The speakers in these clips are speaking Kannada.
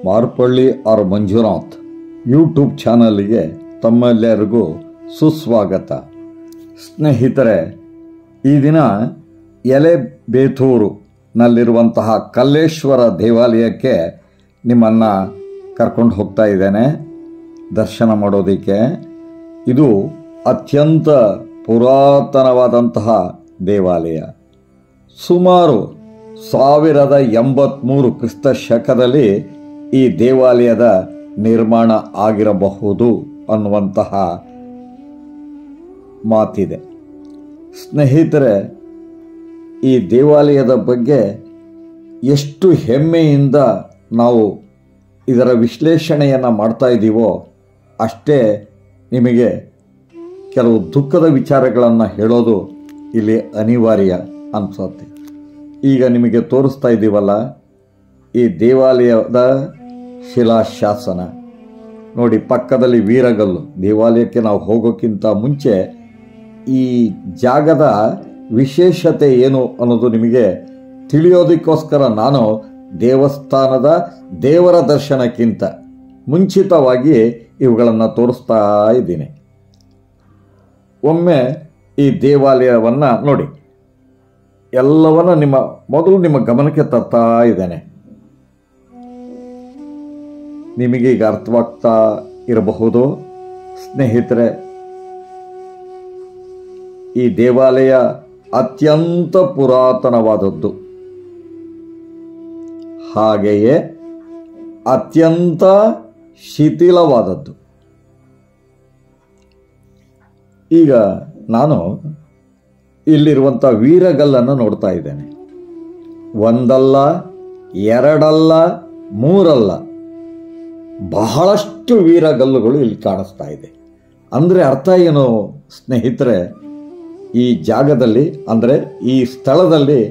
ಮಾರ್ಪಳ್ಳಿ ಆರ್ ಮಂಜುನಾಥ್ ಯೂಟ್ಯೂಬ್ ಚಾನಲ್ಗೆ ತಮ್ಮೆಲ್ಲರಿಗೂ ಸುಸ್ವಾಗತ ಸ್ನೇಹಿತರೆ ಈ ದಿನ ಎಲೆ ಬೇತೂರುನಲ್ಲಿರುವಂತಹ ಕಲ್ಲೇಶ್ವರ ದೇವಾಲಯಕ್ಕೆ ನಿಮ್ಮನ್ನು ಕರ್ಕೊಂಡು ಹೋಗ್ತಾ ಇದ್ದೇನೆ ದರ್ಶನ ಮಾಡೋದಕ್ಕೆ ಇದು ಅತ್ಯಂತ ಪುರಾತನವಾದಂತಹ ದೇವಾಲಯ ಸುಮಾರು ಸಾವಿರದ ಎಂಬತ್ಮೂರು ಕ್ರಿಸ್ತ ಶಕದಲ್ಲಿ ಈ ದೇವಾಲಯದ ನಿರ್ಮಾಣ ಆಗಿರಬಹುದು ಅನ್ನುವಂತಹ ಮಾತಿದೆ ಸ್ನೇಹಿತರೆ ಈ ದೇವಾಲಯದ ಬಗ್ಗೆ ಎಷ್ಟು ಹೆಮ್ಮೆಯಿಂದ ನಾವು ಇದರ ವಿಶ್ಲೇಷಣೆಯನ್ನು ಮಾಡ್ತಾ ಇದ್ದೀವೋ ಅಷ್ಟೇ ನಿಮಗೆ ಕೆಲವು ದುಃಖದ ವಿಚಾರಗಳನ್ನು ಹೇಳೋದು ಇಲ್ಲಿ ಅನಿವಾರ್ಯ ಅನಿಸುತ್ತೆ ಈಗ ನಿಮಗೆ ತೋರಿಸ್ತಾ ಇದ್ದೀವಲ್ಲ ಈ ದೇವಾಲಯದ ಶಿಲಾಶಾಸನ ನೋಡಿ ಪಕ್ಕದಲ್ಲಿ ವೀರಗಲ್ಲು ದೇವಾಲಯಕ್ಕೆ ನಾವು ಹೋಗೋಕ್ಕಿಂತ ಮುಂಚೆ ಈ ಜಾಗದ ವಿಶೇಷತೆ ಏನು ಅನ್ನೋದು ನಿಮಗೆ ತಿಳಿಯೋದಕ್ಕೋಸ್ಕರ ನಾನು ದೇವಸ್ಥಾನದ ದೇವರ ದರ್ಶನಕ್ಕಿಂತ ಮುಂಚಿತವಾಗಿ ಇವುಗಳನ್ನು ತೋರಿಸ್ತಾ ಇದ್ದೀನಿ ಒಮ್ಮೆ ಈ ದೇವಾಲಯವನ್ನು ನೋಡಿ ಎಲ್ಲವನ್ನ ನಿಮ್ಮ ಮೊದಲು ನಿಮ್ಮ ಗಮನಕ್ಕೆ ತರ್ತಾ ಇದ್ದೇನೆ ನಿಮಗೆ ಈಗ ಅರ್ಥವಾಗ್ತಾ ಇರಬಹುದು ಸ್ನೇಹಿತರೆ ಈ ದೇವಾಲಯ ಅತ್ಯಂತ ಪುರಾತನವಾದದ್ದು ಹಾಗೆಯೇ ಅತ್ಯಂತ ಶಿಥಿಲವಾದದ್ದು ಈಗ ನಾನು ಇಲ್ಲಿರುವಂಥ ವೀರಗಲ್ಲನ್ನು ನೋಡ್ತಾ ಇದ್ದೇನೆ ಒಂದಲ್ಲ ಎರಡಲ್ಲ ಮೂರಲ್ಲ ಬಹಳಷ್ಟು ವೀರಗಲ್ಲುಗಳು ಇಲ್ಲಿ ಕಾಣಿಸ್ತಾ ಇದೆ ಅಂದರೆ ಅರ್ಥ ಏನು ಸ್ನೇಹಿತರೆ ಈ ಜಾಗದಲ್ಲಿ ಅಂದರೆ ಈ ಸ್ಥಳದಲ್ಲಿ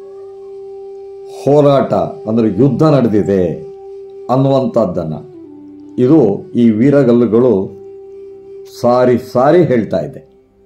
ಹೋರಾಟ ಅಂದರೆ ಯುದ್ಧ ನಡೆದಿದೆ ಅನ್ನುವಂಥದ್ದನ್ನು ಇದು ಈ ವೀರಗಲ್ಲುಗಳು ಸಾರಿ ಸಾರಿ ಹೇಳ್ತಾ ಇದೆ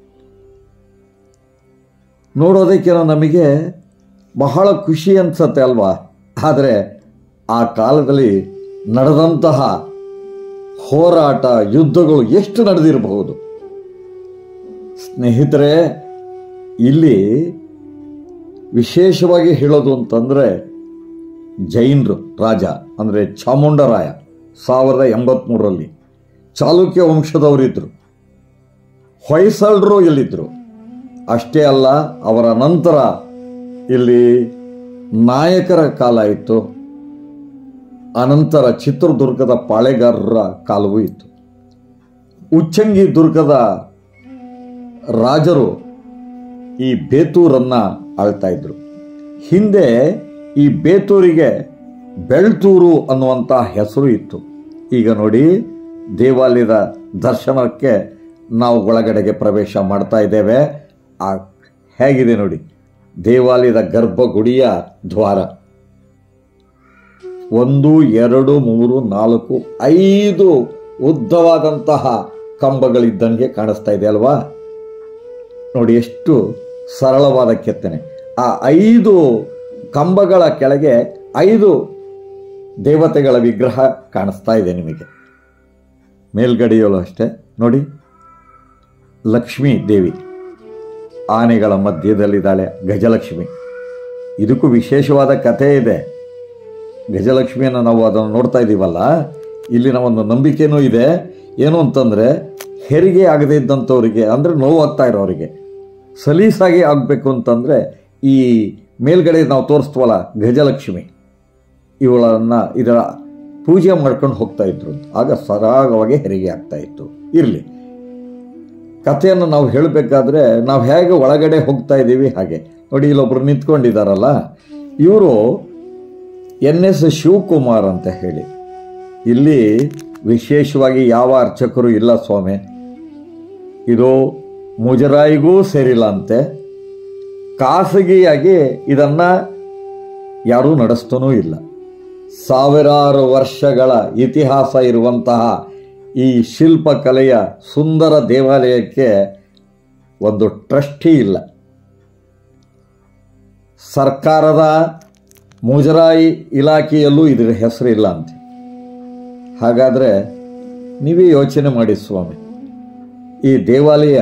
ನೋಡೋದಕ್ಕೆ ನಮಗೆ ಬಹಳ ಖುಷಿ ಅನ್ಸತ್ತೆ ಅಲ್ವಾ ಆದರೆ ಆ ಕಾಲದಲ್ಲಿ ನಡೆದಂತಹ ಹೋರಾಟ ಯುದ್ಧಗಳು ಎಷ್ಟು ನಡೆದಿರಬಹುದು ಸ್ನೇಹಿತರೆ ಇಲ್ಲಿ ವಿಶೇಷವಾಗಿ ಹೇಳೋದು ಅಂತಂದರೆ ಜೈನರು ರಾಜ ಅಂದರೆ ಚಾಮುಂಡರಾಯ ಸಾವಿರದ ಎಂಬತ್ಮೂರರಲ್ಲಿ ಚಾಲುಕ್ಯ ವಂಶದವರಿದ್ದರು ಹೊಯ್ಸಳರು ಇಲ್ಲಿದ್ದರು ಅಷ್ಟೇ ಅಲ್ಲ ಅವರ ನಂತರ ಇಲ್ಲಿ ನಾಯಕರ ಕಾಲ ಇತ್ತು ಅನಂತರ ಚಿತ್ರದುರ್ಗದ ಪಾಳೆಗಾರರ ಕಾಲವೂ ಇತ್ತು ಉಚ್ಚಂಗಿ ದುರ್ಗದ ರಾಜರು ಈ ಬೇತೂರನ್ನ ಆಳ್ತಾ ಇದ್ರು ಹಿಂದೆ ಈ ಬೇತೂರಿಗೆ ಬೆಳ್ತೂರು ಅನ್ನುವಂಥ ಹೆಸರು ಇತ್ತು ಈಗ ನೋಡಿ ದೇವಾಲಯದ ದರ್ಶನಕ್ಕೆ ನಾವು ಒಳಗಡೆಗೆ ಪ್ರವೇಶ ಮಾಡ್ತಾ ಇದ್ದೇವೆ ಆ ಹೇಗಿದೆ ನೋಡಿ ದೇವಾಲಯದ ಗರ್ಭಗುಡಿಯ ದ್ವಾರ ಒಂದು ಎರಡು ಮೂರು ನಾಲ್ಕು ಐದು ಉದ್ದವಾದಂತಹ ಕಂಬಗಳಿದ್ದಂಗೆ ಕಾಣಿಸ್ತಾ ಇದೆ ಅಲ್ವಾ ನೋಡಿ ಎಷ್ಟು ಸರಳವಾದ ಕೆತ್ತನೆ ಆ ಐದು ಕಂಬಗಳ ಕೆಳಗೆ ಐದು ದೇವತೆಗಳ ವಿಗ್ರಹ ಕಾಣಿಸ್ತಾ ಇದೆ ನಿಮಗೆ ಮೇಲ್ಗಡೆಯಲ್ಲೂ ಅಷ್ಟೇ ನೋಡಿ ಲಕ್ಷ್ಮೀ ದೇವಿ ಆನೆಗಳ ಮಧ್ಯದಲ್ಲಿದ್ದಾಳೆ ಗಜಲಕ್ಷ್ಮಿ ಇದಕ್ಕೂ ವಿಶೇಷವಾದ ಕಥೆ ಇದೆ ಗಜಲಕ್ಷ್ಮಿಯನ್ನು ನಾವು ಅದನ್ನು ನೋಡ್ತಾ ಇದ್ದೀವಲ್ಲ ಇಲ್ಲಿನ ಒಂದು ನಂಬಿಕೆನೂ ಇದೆ ಏನು ಅಂತಂದರೆ ಹೆರಿಗೆ ಆಗದೇ ಇದ್ದಂಥವರಿಗೆ ಅಂದರೆ ನೋವಾಗ್ತಾ ಇರೋರಿಗೆ ಸಲೀಸಾಗಿ ಆಗಬೇಕು ಅಂತಂದರೆ ಈ ಮೇಲ್ಗಡೆ ನಾವು ತೋರಿಸ್ತೀವಲ್ಲ ಗಜಲಕ್ಷ್ಮಿ ಇವಳನ್ನು ಇದರ ಪೂಜೆ ಮಾಡ್ಕೊಂಡು ಹೋಗ್ತಾ ಇದ್ರು ಆಗ ಸರಾಗವಾಗಿ ಹೆರಿಗೆ ಆಗ್ತಾ ಇತ್ತು ಇರಲಿ ಕಥೆಯನ್ನು ನಾವು ಹೇಳಬೇಕಾದ್ರೆ ನಾವು ಹೇಗೆ ಒಳಗಡೆ ಹೋಗ್ತಾ ಇದ್ದೀವಿ ಹಾಗೆ ನೋಡಿ ಇಲ್ಲೊಬ್ರು ನಿಂತ್ಕೊಂಡಿದ್ದಾರಲ್ಲ ಇವರು ಎನ್ ಎಸ್ ಶಿವಕುಮಾರ್ ಅಂತ ಹೇಳಿ ಇಲ್ಲಿ ವಿಶೇಷವಾಗಿ ಯಾವ ಅರ್ಚಕರು ಇಲ್ಲ ಸ್ವಾಮಿ ಇದು ಮುಜರಾಯಿಗೂ ಸೇರಿಲ್ಲ ಅಂತೆ ಖಾಸಗಿಯಾಗಿ ಇದನ್ನು ಯಾರೂ ನಡೆಸ್ತೂ ಇಲ್ಲ ಸಾವಿರಾರು ವರ್ಷಗಳ ಇತಿಹಾಸ ಇರುವಂತಹ ಈ ಶಿಲ್ಪಕಲೆಯ ಸುಂದರ ದೇವಾಲಯಕ್ಕೆ ಒಂದು ಟ್ರಸ್ಟಿ ಇಲ್ಲ ಸರ್ಕಾರದ ಮುಜರಾಯಿ ಇಲಾಖೆಯಲ್ಲೂ ಇದರ ಹೆಸರಿಲ್ಲ ಅಂತೆ ಹಾಗಾದರೆ ನೀವೇ ಯೋಚನೆ ಮಾಡಿ ಸ್ವಾಮಿ ಈ ದೇವಾಲಯ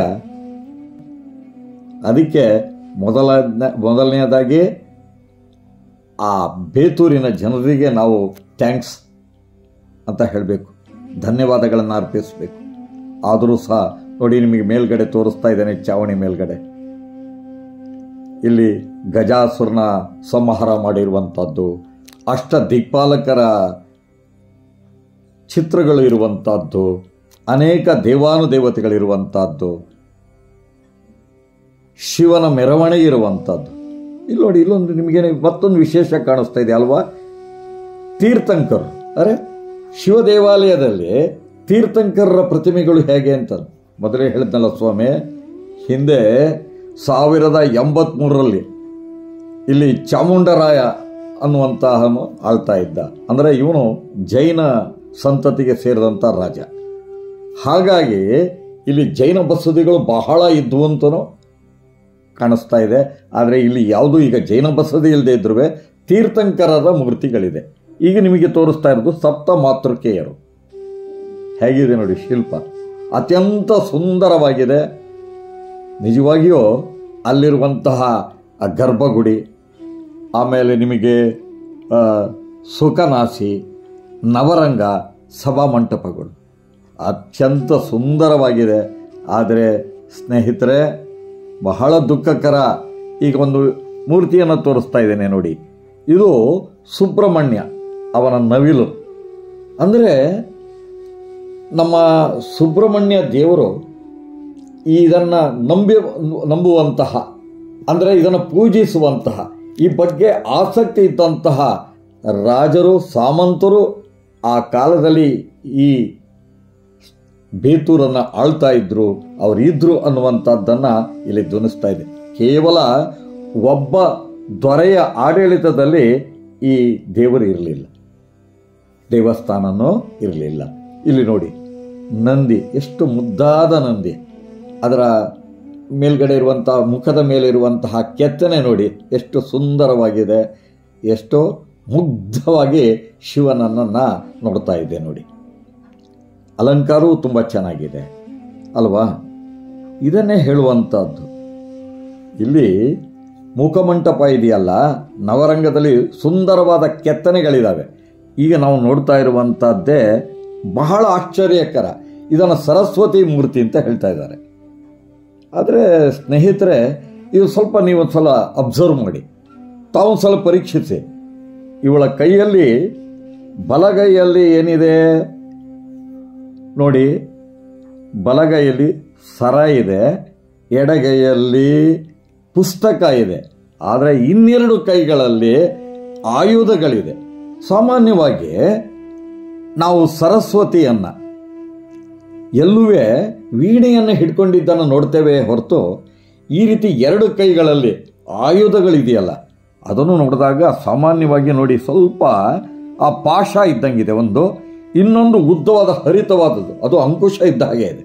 ಅದಕ್ಕೆ ಮೊದಲ ಮೊದಲನೆಯದಾಗಿ ಆ ಬೇತೂರಿನ ಜನರಿಗೆ ನಾವು ಥ್ಯಾಂಕ್ಸ್ ಅಂತ ಹೇಳಬೇಕು ಧನ್ಯವಾದಗಳನ್ನು ಅರ್ಪಿಸಬೇಕು ಆದರೂ ಸಹ ನೋಡಿ ನಿಮಗೆ ಮೇಲ್ಗಡೆ ತೋರಿಸ್ತಾ ಇದ್ದೇನೆ ಚಾವಣಿ ಮೇಲ್ಗಡೆ ಇಲ್ಲಿ ಗಜಾಸುರನ ಸಂಹಾರ ಮಾಡಿರುವಂಥದ್ದು ಅಷ್ಟ ದಿಕ್ಪಾಲಕರ ಚಿತ್ರಗಳು ಇರುವಂಥದ್ದು ಅನೇಕ ದೇವಾನುದೇವತೆಗಳಿರುವಂಥದ್ದು ಶಿವನ ಮೆರವಣಿಗೆ ಇರುವಂಥದ್ದು ಇಲ್ಲಿ ನೋಡಿ ಇಲ್ಲೊಂದು ನಿಮಗೆ ಮತ್ತೊಂದು ವಿಶೇಷ ಕಾಣಿಸ್ತಾ ಇದೆ ಅಲ್ವಾ ತೀರ್ಥಂಕರು ಅರೆ ಶಿವ ದೇವಾಲಯದಲ್ಲಿ ತೀರ್ಥಂಕರರ ಪ್ರತಿಮೆಗಳು ಹೇಗೆ ಅಂತ ಮೊದಲೇ ಹೇಳಿದ್ನಲ್ಲ ಸ್ವಾಮಿ ಹಿಂದೆ ಸಾವಿರದ ಎಂಬತ್ಮೂರರಲ್ಲಿ ಇಲ್ಲಿ ಚಾಮುಂಡರಾಯ ಅನ್ನುವಂತಹ ಆಳ್ತಾ ಇದ್ದ ಅಂದರೆ ಇವನು ಜೈನ ಸಂತತಿಗೆ ಸೇರಿದಂಥ ರಾಜ ಹಾಗಾಗಿ ಇಲ್ಲಿ ಜೈನ ಬಸದಿಗಳು ಬಹಳ ಇದ್ವು ಅಂತನೂ ಕಾಣಿಸ್ತಾ ಇದೆ ಆದರೆ ಇಲ್ಲಿ ಯಾವುದೂ ಈಗ ಜೈನ ಬಸದಿ ಇಲ್ಲದೆ ಇದ್ರೂ ತೀರ್ಥಂಕರರ ಮೂರ್ತಿಗಳಿದೆ ಈಗ ನಿಮಗೆ ತೋರಿಸ್ತಾ ಇರೋದು ಸಪ್ತ ಮಾತೃಕೆಯರು ಹೇಗಿದೆ ನೋಡಿ ಶಿಲ್ಪ ಅತ್ಯಂತ ಸುಂದರವಾಗಿದೆ ನಿಜವಾಗಿಯೂ ಅಲ್ಲಿರುವಂತಹ ಆ ಗರ್ಭಗುಡಿ ಆಮೇಲೆ ನಿಮಗೆ ಆ, ಸುಖನಾಸಿ ನವರಂಗ ಸಭಾಮಂಟಪಗಳು ಅತ್ಯಂತ ಸುಂದರವಾಗಿದೆ ಆದರೆ ಸ್ನೇಹಿತರೆ ಬಹಳ ದುಃಖಕರ ಈಗ ಒಂದು ಮೂರ್ತಿಯನ್ನು ತೋರಿಸ್ತಾ ಇದ್ದೇನೆ ನೋಡಿ ಇದು ಸುಬ್ರಹ್ಮಣ್ಯ ಅವನ ನವಿಲು ಅಂದರೆ ನಮ್ಮ ಸುಬ್ರಹ್ಮಣ್ಯ ದೇವರು ಇದನ್ನು ನಂಬಿ ನಂಬುವಂತಹ ಅಂದರೆ ಇದನ್ನು ಪೂಜಿಸುವಂತಹ ಈ ಬಗ್ಗೆ ಆಸಕ್ತಿ ಇದ್ದಂತಹ ರಾಜರು ಸಾಮಂತರು ಆ ಕಾಲದಲ್ಲಿ ಈ ಬೇತೂರನ್ನು ಆಳ್ತಾ ಇದ್ರು ಅವರಿದ್ರು ಅನ್ನುವಂಥದ್ದನ್ನು ಇಲ್ಲಿ ಧ್ವನಿಸ್ತಾ ಇದೆ ಕೇವಲ ಒಬ್ಬ ದೊರೆಯ ಆಡಳಿತದಲ್ಲಿ ಈ ದೇವರು ಇರಲಿಲ್ಲ ದೇವಸ್ಥಾನನೂ ಇರಲಿಲ್ಲ ಇಲ್ಲಿ ನೋಡಿ ನಂದಿ ಎಷ್ಟು ಮುದ್ದಾದ ನಂದಿ ಅದರ ಮೇಲ್ಗಡೆ ಇರುವಂತಹ ಮುಖದ ಮೇಲೆ ಇರುವಂತಹ ಕೆತ್ತನೆ ನೋಡಿ ಎಷ್ಟು ಸುಂದರವಾಗಿದೆ ಎಷ್ಟು ಮುಗ್ಧವಾಗಿ ಶಿವನನ್ನು ನೋಡ್ತಾ ಇದೆ ನೋಡಿ ಅಲಂಕಾರವೂ ತುಂಬ ಚೆನ್ನಾಗಿದೆ ಅಲ್ವಾ ಇದನ್ನೇ ಹೇಳುವಂಥದ್ದು ಇಲ್ಲಿ ಮುಖಮಂಟಪ ಇದೆಯಲ್ಲ ನವರಂಗದಲ್ಲಿ ಸುಂದರವಾದ ಕೆತ್ತನೆಗಳಿದ್ದಾವೆ ಈಗ ನಾವು ನೋಡ್ತಾ ಇರುವಂಥದ್ದೇ ಬಹಳ ಆಶ್ಚರ್ಯಕರ ಇದನ್ನು ಸರಸ್ವತಿ ಮೂರ್ತಿ ಅಂತ ಹೇಳ್ತಾ ಇದ್ದಾರೆ ಆದರೆ ಸ್ನೇಹಿತರೆ ಇದು ಸ್ವಲ್ಪ ನೀವು ಒಂದು ಸಲ ಅಬ್ಸರ್ವ್ ಮಾಡಿ ತಾವು ಒಂದು ಸಲ ಪರೀಕ್ಷಿಸಿ ಇವಳ ಕೈಯಲ್ಲಿ ಬಲಗೈಯಲ್ಲಿ ಏನಿದೆ ನೋಡಿ ಬಲಗೈಯಲ್ಲಿ ಸರ ಇದೆ ಎಡಗೈಯಲ್ಲಿ ಪುಸ್ತಕ ಇದೆ ಆದರೆ ಇನ್ನೆರಡು ಕೈಗಳಲ್ಲಿ ಆಯುಧಗಳಿದೆ ಸಾಮಾನ್ಯವಾಗಿ ನಾವು ಸರಸ್ವತಿಯನ್ನು ಎಲ್ಲುವೇ ವೀಣೆಯನ್ನು ಹಿಡ್ಕೊಂಡಿದ್ದನ್ನು ನೋಡ್ತೇವೆ ಹೊರತು ಈ ರೀತಿ ಎರಡು ಕೈಗಳಲ್ಲಿ ಆಯುಧಗಳಿದೆಯಲ್ಲ ಅದನ್ನು ನೋಡಿದಾಗ ಸಾಮಾನ್ಯವಾಗಿ ನೋಡಿ ಸ್ವಲ್ಪ ಆ ಪಾಶ ಇದ್ದಂಗಿದೆ ಒಂದು ಇನ್ನೊಂದು ಉದ್ದವಾದ ಹರಿತವಾದದ್ದು ಅದು ಅಂಕುಶ ಇದ್ದ ಹಾಗೆ ಇದೆ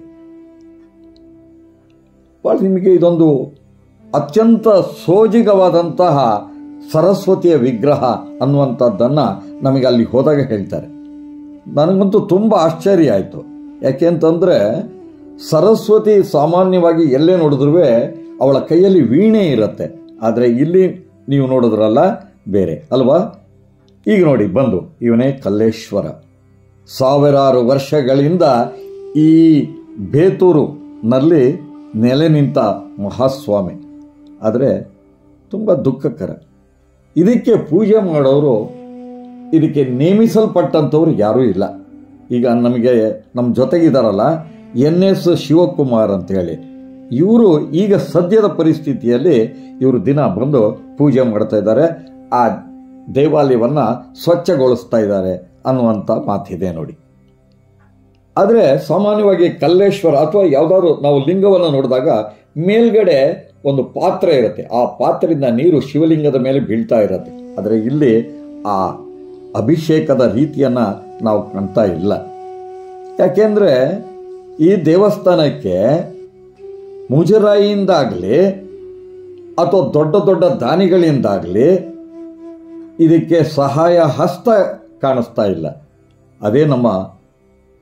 ಭಾಳ ನಿಮಗೆ ಇದೊಂದು ಅತ್ಯಂತ ಸೋಜಿಗವಾದಂತಹ ಸರಸ್ವತಿಯ ವಿಗ್ರಹ ಅನ್ನುವಂಥದ್ದನ್ನು ನಮಗೆ ಅಲ್ಲಿ ಹೋದಾಗ ಹೇಳ್ತಾರೆ ನನಗಂತೂ ತುಂಬ ಆಶ್ಚರ್ಯ ಆಯಿತು ಯಾಕೆಂತಂದರೆ ಸರಸ್ವತಿ ಸಾಮಾನ್ಯವಾಗಿ ಎಲ್ಲೇ ನೋಡಿದ್ರೂ ಅವಳ ಕೈಯಲ್ಲಿ ವೀಣೆ ಇರುತ್ತೆ ಆದರೆ ಇಲ್ಲಿ ನೀವು ನೋಡಿದ್ರಲ್ಲ ಬೇರೆ ಅಲ್ವಾ ಈಗ ನೋಡಿ ಬಂದು ಇವನೇ ಕಲ್ಲೇಶ್ವರ ಸಾವಿರಾರು ವರ್ಷಗಳಿಂದ ಈ ಬೇತೂರುನಲ್ಲಿ ನೆಲೆ ನಿಂತ ಮಹಾಸ್ವಾಮಿ ಆದರೆ ತುಂಬ ದುಃಖಕರ ಇದಕ್ಕೆ ಪೂಜೆ ಮಾಡೋರು ಇದಕ್ಕೆ ನೇಮಿಸಲ್ಪಟ್ಟಂಥವ್ರು ಯಾರೂ ಇಲ್ಲ ಈಗ ನಮಗೆ ನಮ್ಮ ಜೊತೆಗಿದಾರಲ್ಲ ಎನ್ ಎಸ್ ಶಿವಕುಮಾರ್ ಅಂತ ಹೇಳಿ ಇವರು ಈಗ ಸದ್ಯದ ಪರಿಸ್ಥಿತಿಯಲ್ಲಿ ಇವರು ದಿನ ಬಂದು ಪೂಜೆ ಮಾಡ್ತಾ ಇದ್ದಾರೆ ಆ ದೇವಾಲಯವನ್ನು ಸ್ವಚ್ಛಗೊಳಿಸ್ತಾ ಇದ್ದಾರೆ ಅನ್ನುವಂಥ ಮಾತಿದೆ ನೋಡಿ ಆದರೆ ಸಾಮಾನ್ಯವಾಗಿ ಕಲ್ಲೇಶ್ವರ ಅಥವಾ ಯಾವುದಾದ್ರು ನಾವು ಲಿಂಗವನ್ನು ನೋಡಿದಾಗ ಮೇಲ್ಗಡೆ ಒಂದು ಪಾತ್ರೆ ಇರುತ್ತೆ ಆ ಪಾತ್ರೆಯಿಂದ ನೀರು ಶಿವಲಿಂಗದ ಮೇಲೆ ಬೀಳ್ತಾ ಇರುತ್ತೆ ಆದರೆ ಇಲ್ಲಿ ಆ ಅಭಿಷೇಕದ ರೀತಿಯನ್ನು ನಾವು ಕಾಣ್ತಾ ಇಲ್ಲ ಯಾಕೆಂದರೆ ಈ ದೇವಸ್ಥಾನಕ್ಕೆ ಮುಜರಾಯಿಯಿಂದಾಗಲಿ ಅಥವಾ ದೊಡ್ಡ ದೊಡ್ಡ ದಾನಿಗಳಿಂದಾಗಲಿ ಇದಕ್ಕೆ ಸಹಾಯ ಹಸ್ತ ಕಾಣಿಸ್ತಾ ಇಲ್ಲ ಅದೇ ನಮ್ಮ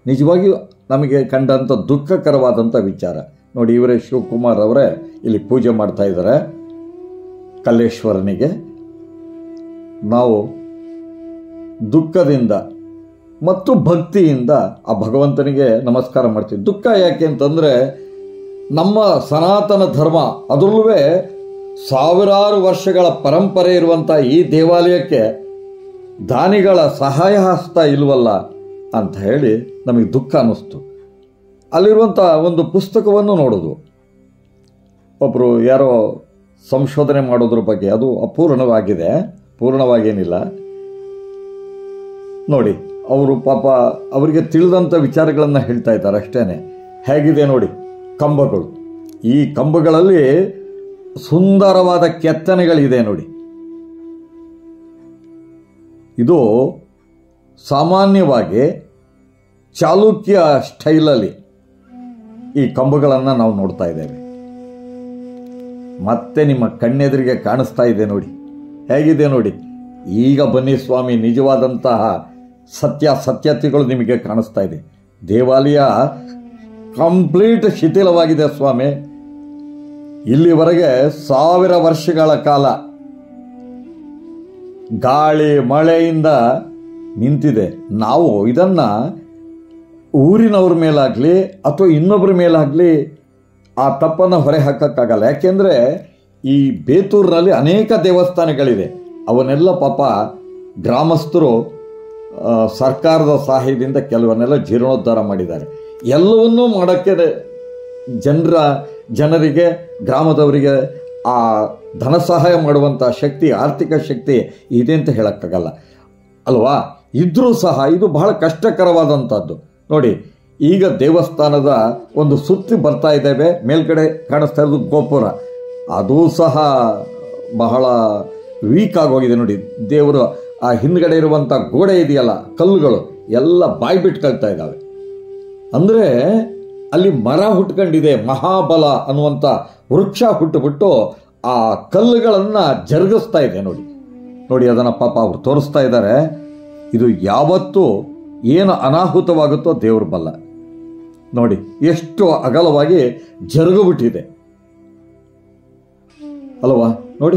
ನಿಜವಾಗಿಯೂ ನಮಗೆ ಕಂಡಂಥ ದುಃಖಕರವಾದಂಥ ವಿಚಾರ ನೋಡಿ ಇವರೇ ಶಿವಕುಮಾರ್ ಅವರೇ ಇಲ್ಲಿ ಪೂಜೆ ಮಾಡ್ತಾ ಇದ್ದಾರೆ ಕಲ್ಲೇಶ್ವರನಿಗೆ ನಾವು ದುಃಖದಿಂದ ಮತ್ತು ಭಕ್ತಿಯಿಂದ ಆ ಭಗವಂತನಿಗೆ ನಮಸ್ಕಾರ ಮಾಡ್ತೀವಿ ದುಃಖ ಯಾಕೆ ಅಂತಂದರೆ ನಮ್ಮ ಸನಾತನ ಧರ್ಮ ಅದರಲ್ಲೂ ಸಾವಿರಾರು ವರ್ಷಗಳ ಪರಂಪರೆ ಇರುವಂಥ ಈ ದೇವಾಲಯಕ್ಕೆ ದಾನಿಗಳ ಸಹಾಯ ಹಸ್ತ ಇಲ್ವಲ್ಲ ಅಂತ ಹೇಳಿ ನಮಗೆ ದುಃಖ ಅನ್ನಿಸ್ತು ಅಲ್ಲಿರುವಂಥ ಒಂದು ಪುಸ್ತಕವನ್ನು ನೋಡೋದು ಒಬ್ಬರು ಯಾರೋ ಸಂಶೋಧನೆ ಮಾಡೋದ್ರ ಬಗ್ಗೆ ಅದು ಅಪೂರ್ಣವಾಗಿದೆ ಪೂರ್ಣವಾಗೇನಿಲ್ಲ ನೋಡಿ ಅವರು ಪಾಪ ಅವರಿಗೆ ತಿಳಿದಂಥ ವಿಚಾರಗಳನ್ನು ಹೇಳ್ತಾ ಇದ್ದಾರೆ ಅಷ್ಟೇನೆ ಹೇಗಿದೆ ನೋಡಿ ಕಂಬಗಳು ಈ ಕಂಬಗಳಲ್ಲಿ ಸುಂದರವಾದ ಕೆತ್ತನೆಗಳಿದೆ ನೋಡಿ ಇದು ಸಾಮಾನ್ಯವಾಗಿ ಚಾಲುಕ್ಯ ಸ್ಟೈಲಲ್ಲಿ ಈ ಕಂಬಗಳನ್ನು ನಾವು ನೋಡ್ತಾ ಇದ್ದೇವೆ ಮತ್ತೆ ನಿಮ್ಮ ಕಣ್ಣೆದುರಿಗೆ ಕಾಣಿಸ್ತಾ ಇದೆ ನೋಡಿ ಹೇಗಿದೆ ನೋಡಿ ಈಗ ಬನ್ನಿ ಸ್ವಾಮಿ ನಿಜವಾದಂತಹ ಸತ್ಯಾಸತ್ಯತೆಗಳು ನಿಮಗೆ ಕಾಣಿಸ್ತಾ ಇದೆ ದೇವಾಲಯ ಕಂಪ್ಲೀಟ್ ಶಿಥಿಲವಾಗಿದೆ ಸ್ವಾಮಿ ಇಲ್ಲಿವರೆಗೆ ಸಾವಿರ ವರ್ಷಗಳ ಕಾಲ ಗಾಳಿ ಮಳೆಯಿಂದ ನಿಂತಿದೆ ನಾವು ಇದನ್ನ ಊರಿನವ್ರ ಮೇಲಾಗಲಿ ಅಥವಾ ಇನ್ನೊಬ್ಬರ ಮೇಲಾಗಲಿ ಆ ತಪ್ಪನ್ನು ಹೊರೆ ಹಾಕಕ್ಕಾಗಲ್ಲ ಯಾಕೆಂದರೆ ಈ ಬೇತೂರಿನಲ್ಲಿ ಅನೇಕ ದೇವಸ್ಥಾನಗಳಿದೆ ಅವನ್ನೆಲ್ಲ ಪಾಪ ಗ್ರಾಮಸ್ಥರು ಆ, ಸರ್ಕಾರದ ಸಹಾಯದಿಂದ ಕೆಲವನ್ನೆಲ್ಲ ಜೀರ್ಣೋದ್ಧಾರ ಮಾಡಿದ್ದಾರೆ ಎಲ್ಲವನ್ನೂ ಮಾಡೋಕ್ಕೆ ಜನರ ಜನರಿಗೆ ಗ್ರಾಮದವರಿಗೆ ಆ ಧನ ಸಹಾಯ ಮಾಡುವಂಥ ಶಕ್ತಿ ಆರ್ಥಿಕ ಶಕ್ತಿ ಇದೆ ಅಂತ ಹೇಳೋಕ್ಕಾಗಲ್ಲ ಅಲ್ವಾ ಇದ್ರೂ ಸಹ ಇದು ಬಹಳ ಕಷ್ಟಕರವಾದಂಥದ್ದು ನೋಡಿ ಈಗ ದೇವಸ್ಥಾನದ ಒಂದು ಸುತ್ತಿ ಬರ್ತಾ ಇದ್ದೇವೆ ಮೇಲ್ಗಡೆ ಕಾಣಿಸ್ತಾ ಇರೋದು ಗೋಪುರ ಅದೂ ಸಹ ಬಹಳ ವೀಕ್ ಆಗೋಗಿದೆ ನೋಡಿ ದೇವರು ಆ ಹಿಂದ್ಗಡೆ ಇರುವಂಥ ಗೋಡೆ ಇದೆಯಲ್ಲ ಕಲ್ಲುಗಳು ಎಲ್ಲ ಬಾಯಿ ಬಿಟ್ಕೊಳ್ತಾ ಇದ್ದಾವೆ ಅಂದರೆ ಅಲ್ಲಿ ಮರ ಹುಟ್ಕೊಂಡಿದೆ ಮಹಾಬಲ ಅನ್ನುವಂಥ ವೃಕ್ಷ ಹುಟ್ಟುಬಿಟ್ಟು ಆ ಕಲ್ಲುಗಳನ್ನು ಜರುಗಿಸ್ತಾ ಇದೆ ನೋಡಿ ನೋಡಿ ಅದನ್ನು ಪಾಪ ಅವ್ರು ತೋರಿಸ್ತಾ ಇದ್ದಾರೆ ಇದು ಯಾವತ್ತೂ ಏನು ಅನಾಹುತವಾಗುತ್ತೋ ದೇವ್ರ ಬಲ್ಲ ನೋಡಿ ಎಷ್ಟು ಅಗಲವಾಗಿ ಜರುಗುಬಿಟ್ಟಿದೆ ಅಲ್ವಾ ನೋಡಿ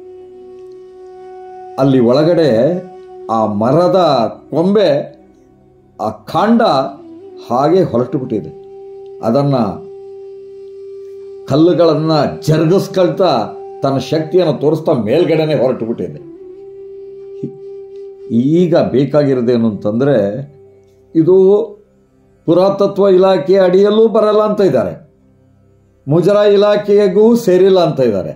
ಅಲ್ಲಿ ಒಳಗಡೆ ಆ ಮರದ ಕೊಂಬೆ ಆ ಕಾಂಡ ಹಾಗೆ ಹೊರಟು ಬಿಟ್ಟಿದೆ ಅದನ್ನು ಕಲ್ಲುಗಳನ್ನು ಜರುಗಿಸ್ಕೊಳ್ತಾ ತನ್ನ ಶಕ್ತಿಯನ್ನು ತೋರಿಸ್ತಾ ಮೇಲ್ಗಡೆನೆ ಹೊರಟು ಬಿಟ್ಟಿದೆ ಈಗ ಬೇಕಾಗಿರೋದೇನು ಅಂತಂದರೆ ಇದು ಪುರಾತತ್ವ ಇಲಾಖೆ ಅಡಿಯಲ್ಲೂ ಬರಲ್ಲ ಅಂತ ಇದ್ದಾರೆ ಮುಜರಾ ಇಲಾಖೆಗೂ ಸೇರಿಲ್ಲ ಅಂತ ಇದ್ದಾರೆ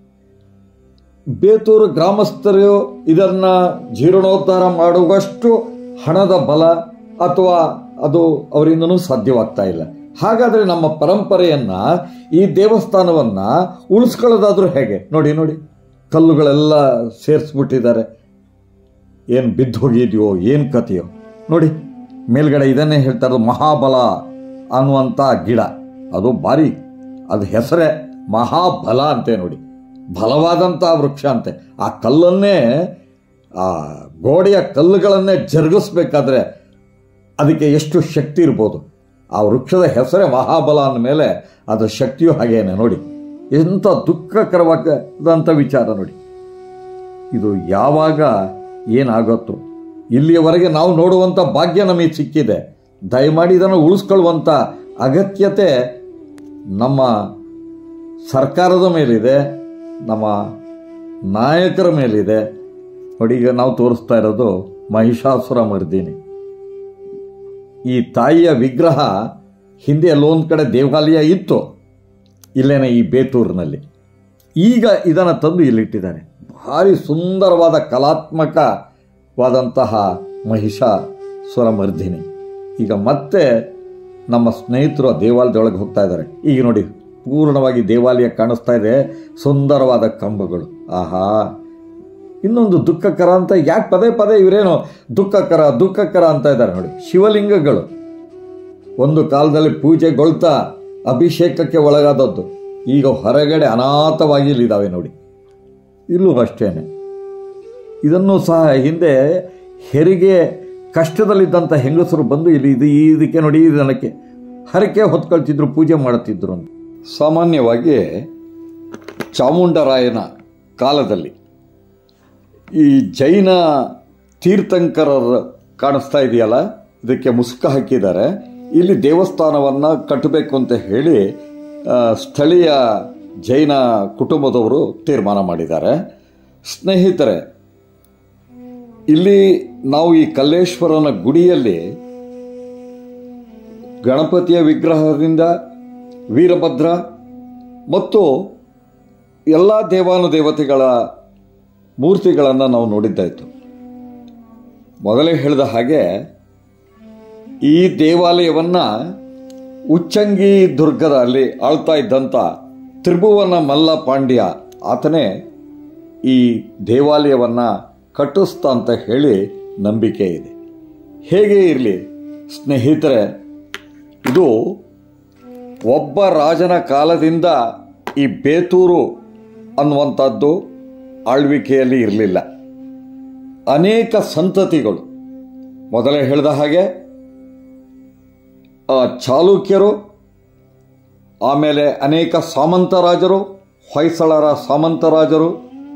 ಬೇತೂರು ಗ್ರಾಮಸ್ಥರು ಇದನ್ನ ಜೀರ್ಣೋದ್ಧಾರ ಮಾಡುವಷ್ಟು ಹಣದ ಬಲ ಅಥವಾ ಅದು ಅವರಿಂದನೂ ಸಾಧ್ಯವಾಗ್ತಾ ಇಲ್ಲ ಹಾಗಾದ್ರೆ ನಮ್ಮ ಪರಂಪರೆಯನ್ನ ಈ ದೇವಸ್ಥಾನವನ್ನ ಉಳಿಸ್ಕೊಳ್ಳೋದಾದ್ರೂ ಹೇಗೆ ನೋಡಿ ನೋಡಿ ಕಲ್ಲುಗಳೆಲ್ಲ ಸೇರಿಸ್ಬಿಟ್ಟಿದ್ದಾರೆ ಏನು ಬಿದ್ದು ಹೋಗಿದೆಯೋ ಏನು ಕಥೆಯೋ ನೋಡಿ ಮೇಲ್ಗಡೆ ಇದನ್ನೇ ಹೇಳ್ತಾ ಇರೋದು ಮಹಾಬಲ ಅನ್ನುವಂಥ ಗಿಡ ಅದು ಭಾರಿ ಅದು ಹೆಸರೇ ಮಹಾಬಲ ಅಂತೆ ನೋಡಿ ಬಲವಾದಂಥ ವೃಕ್ಷ ಅಂತೆ ಆ ಕಲ್ಲನ್ನೇ ಆ ಗೋಡೆಯ ಕಲ್ಲುಗಳನ್ನೇ ಜರುಗಿಸ್ಬೇಕಾದ್ರೆ ಅದಕ್ಕೆ ಎಷ್ಟು ಶಕ್ತಿ ಇರ್ಬೋದು ಆ ವೃಕ್ಷದ ಹೆಸರೇ ಮಹಾಬಲ ಅಂದಮೇಲೆ ಅದರ ಶಕ್ತಿಯೂ ಹಾಗೇನೆ ನೋಡಿ ಎಂಥ ದುಃಖಕರವಾದಂಥ ವಿಚಾರ ನೋಡಿ ಇದು ಯಾವಾಗ ಏನಾಗುತ್ತೋ ಇಲ್ಲಿಯವರೆಗೆ ನಾವು ನೋಡುವಂಥ ಭಾಗ್ಯ ನಮಗೆ ಸಿಕ್ಕಿದೆ ದಯಮಾಡಿ ಇದನ್ನು ಉಳಿಸ್ಕೊಳ್ಳುವಂಥ ಅಗತ್ಯತೆ ನಮ್ಮ ಸರ್ಕಾರದ ಮೇಲಿದೆ ನಮ್ಮ ನಾಯಕರ ಮೇಲಿದೆ ನೋಡಿ ಈಗ ನಾವು ತೋರಿಸ್ತಾ ಇರೋದು ಮಹಿಷಾಸುರ ಮರ್ದಿನಿ ಈ ತಾಯಿಯ ವಿಗ್ರಹ ಹಿಂದೆ ಎಲ್ಲೊಂದು ಕಡೆ ದೇವಾಲಯ ಇತ್ತು ಇಲ್ಲೇನೆ ಈ ಬೇತೂರಿನಲ್ಲಿ ಈಗ ಇದನ್ನು ತಂದು ಇಲ್ಲಿಟ್ಟಿದ್ದಾರೆ ಭಾರಿ ಸುಂದರವಾದ ಕಲಾತ್ಮಕವಾದಂತಹ ಮಹಿಷಾಸುರ ಮರ್ದಿನಿ ಈಗ ಮತ್ತೆ ನಮ್ಮ ಸ್ನೇಹಿತರು ಆ ದೇವಾಲಯದೊಳಗೆ ಹೋಗ್ತಾ ಇದ್ದಾರೆ ಈಗ ನೋಡಿ ಪೂರ್ಣವಾಗಿ ದೇವಾಲಯ ಕಾಣಿಸ್ತಾ ಇದೆ ಸುಂದರವಾದ ಕಂಬಗಳು ಆಹಾ ಇನ್ನೊಂದು ದುಃಖಕರ ಅಂತ ಯಾಕೆ ಪದೇ ಪದೇ ಇವರೇನು ದುಃಖಕರ ದುಃಖಕರ ಅಂತ ಇದ್ದಾರೆ ನೋಡಿ ಶಿವಲಿಂಗಗಳು ಒಂದು ಕಾಲದಲ್ಲಿ ಪೂಜೆಗೊಳ್ತಾ ಅಭಿಷೇಕಕ್ಕೆ ಒಳಗಾದದ್ದು ಈಗ ಹೊರಗಡೆ ಅನಾಥವಾಗಿ ಇಲ್ಲಿದ್ದಾವೆ ನೋಡಿ ಇಲ್ಲೂ ಅಷ್ಟೇನೆ ಇದನ್ನು ಸಹ ಹಿಂದೆ ಹೆರಿಗೆ ಕಷ್ಟದಲ್ಲಿದ್ದಂಥ ಹೆಂಗಸರು ಬಂದು ಇಲ್ಲಿ ಇದು ಇದಕ್ಕೆ ನೋಡಿ ಈ ದನಕ್ಕೆ ಹರಕೆ ಹೊತ್ಕೊಳ್ತಿದ್ರು ಪೂಜೆ ಮಾಡುತ್ತಿದ್ರು ಅಂತ ಸಾಮಾನ್ಯವಾಗಿ ಚಾಮುಂಡರಾಯನ ಕಾಲದಲ್ಲಿ ಈ ಜೈನ ತೀರ್ಥಂಕರರ ಕಾಣಿಸ್ತಾ ಇದೆಯಲ್ಲ ಇದಕ್ಕೆ ಮುಸುಕ ಹಾಕಿದ್ದಾರೆ ಇಲ್ಲಿ ದೇವಸ್ಥಾನವನ್ನು ಕಟ್ಟಬೇಕು ಅಂತ ಹೇಳಿ ಆ, ಸ್ಥಳೀಯ ಜೈನ ಕುಟುಂಬದವರು ತೀರ್ಮಾನ ಮಾಡಿದ್ದಾರೆ ಸ್ನೇಹಿತರೆ ಇಲ್ಲಿ ನಾವು ಈ ಕಲ್ಲೇಶ್ವರನ ಗುಡಿಯಲ್ಲಿ ಗಣಪತಿಯ ವಿಗ್ರಹದಿಂದ ವೀರಭದ್ರ ಮತ್ತು ಎಲ್ಲ ದೇವಾನುದೇವತೆಗಳ ಮೂರ್ತಿಗಳನ್ನು ನಾವು ನೋಡಿದ್ದಾಯಿತು ಮೊದಲೇ ಹೇಳಿದ ಹಾಗೆ ಈ ದೇವಾಲಯವನ್ನು ಉಚ್ಚಂಗಿ ದುರ್ಗದ ಅಲ್ಲಿ ಆಳ್ತಾ ಇದ್ದಂಥ ತ್ರಿಭುವನ ಮಲ್ಲ ಪಾಂಡ್ಯ ಆತನೇ ಈ ದೇವಾಲಯವನ್ನು ಕಟ್ಟಿಸ್ತಾ ಅಂತ ಹೇಳಿ ನಂಬಿಕೆ ಇದೆ ಹೇಗೆ ಇರಲಿ ಸ್ನೇಹಿತರೆ ಇದು ಒಬ್ಬ ರಾಜನ ಕಾಲದಿಂದ ಈ ಬೇತೂರು ಅನ್ನುವಂಥದ್ದು ಆಳ್ವಿಕೆಯಲ್ಲಿ ಇರಲಿಲ್ಲ ಅನೇಕ ಸಂತತಿಗಳು ಮೊದಲೇ ಹೇಳಿದ ಹಾಗೆ ಆ, ಚಾಲುಕ್ಯರು ಆಮೇಲೆ ಅನೇಕ ಸಾಮಂತರಾಜರು ಹೊಯ್ಸಳರ ಸಾಮಂತರಾಜರು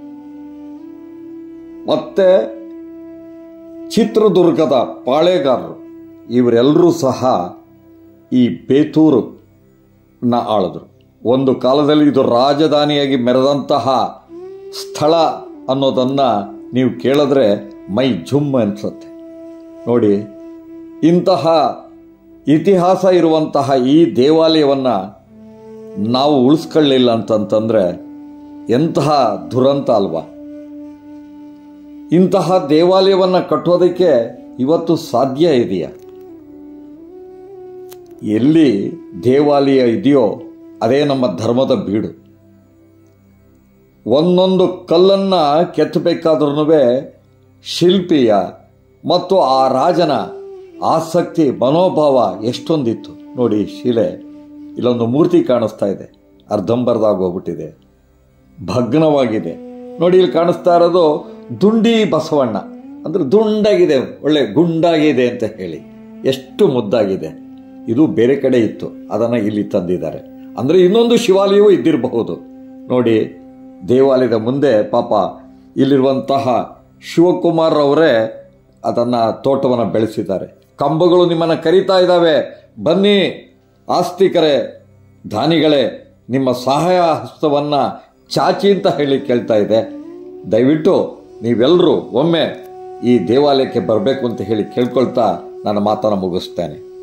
ಮತ್ತೆ ಚಿತ್ರದುರ್ಗದ ಪಾಳೆಗಾರರು ಇವರೆಲ್ಲರೂ ಸಹ ಈ ಬೇತೂರು ನ ಆಳಿದ್ರು ಒಂದು ಕಾಲದಲ್ಲಿ ಇದು ರಾಜಧಾನಿಯಾಗಿ ಮೆರೆದಂತಹ ಸ್ಥಳ ಅನ್ನೋದನ್ನು ನೀವು ಕೇಳಿದ್ರೆ ಮೈ ಜುಮ್ ಅನ್ಸುತ್ತೆ ನೋಡಿ ಇಂತಹ ಇತಿಹಾಸ ಇರುವಂತಹ ಈ ದೇವಾಲಯವನ್ನು ನಾವು ಉಳಿಸ್ಕೊಳ್ಳಿಲ್ಲ ಅಂತಂತಂದ್ರೆ ಎಂತಹ ದುರಂತ ಅಲ್ವಾ ಇಂತಹ ದೇವಾಲಯವನ್ನು ಕಟ್ಟೋದಕ್ಕೆ ಇವತ್ತು ಸಾಧ್ಯ ಇದೆಯಾ ಎಲ್ಲಿ ದೇವಾಲಯ ಇದೆಯೋ ಅದೇ ನಮ್ಮ ಧರ್ಮದ ಬೀಡು ಒಂದೊಂದು ಕಲ್ಲನ್ನು ಕೆತ್ತಬೇಕಾದ್ರೂ ಶಿಲ್ಪಿಯ ಮತ್ತು ಆ ರಾಜನ ಆಸಕ್ತಿ ಮನೋಭಾವ ಎಷ್ಟೊಂದಿತ್ತು ನೋಡಿ ಶಿಲೆ ಇಲ್ಲೊಂದು ಮೂರ್ತಿ ಕಾಣಿಸ್ತಾ ಇದೆ ಅರ್ಧಂಬರ್ದಾಗೋಗ್ಬಿಟ್ಟಿದೆ ಭಗ್ನವಾಗಿದೆ ನೋಡಿ ಇಲ್ಲಿ ಕಾಣಿಸ್ತಾ ಇರೋದು ದುಂಡಿ ಬಸವಣ್ಣ ಅಂದ್ರೆ ದುಂಡಾಗಿದೆ ಒಳ್ಳೆ ಗುಂಡಾಗಿದೆ ಅಂತ ಹೇಳಿ ಎಷ್ಟು ಮುದ್ದಾಗಿದೆ ಇದು ಬೇರೆ ಕಡೆ ಇತ್ತು ಅದನ್ನು ಇಲ್ಲಿ ತಂದಿದ್ದಾರೆ ಅಂದ್ರೆ ಇನ್ನೊಂದು ಶಿವಾಲಯವೂ ಇದ್ದಿರಬಹುದು ನೋಡಿ ದೇವಾಲಯದ ಮುಂದೆ ಪಾಪ ಇಲ್ಲಿರುವಂತಹ ಶಿವಕುಮಾರ್ ಅವರೇ ಅದನ್ನು ತೋಟವನ್ನು ಬೆಳೆಸಿದ್ದಾರೆ ಕಂಬಗಳು ನಿಮ್ಮನ್ನು ಕರೀತಾ ಇದ್ದಾವೆ ಬನ್ನಿ ಆಸ್ತಿಕರೇ ದಾನಿಗಳೇ ನಿಮ್ಮ ಸಹಾಯ ಹಸ್ತವನ್ನು ಚಾಚಿ ಅಂತ ಹೇಳಿ ಕೇಳ್ತಾ ಇದೆ ದಯವಿಟ್ಟು ನೀವೆಲ್ಲರೂ ಒಮ್ಮೆ ಈ ದೇವಾಲಯಕ್ಕೆ ಬರಬೇಕು ಅಂತ ಹೇಳಿ ಕೇಳ್ಕೊಳ್ತಾ ನನ್ನ ಮಾತನ್ನು ಮುಗಿಸ್ತೇನೆ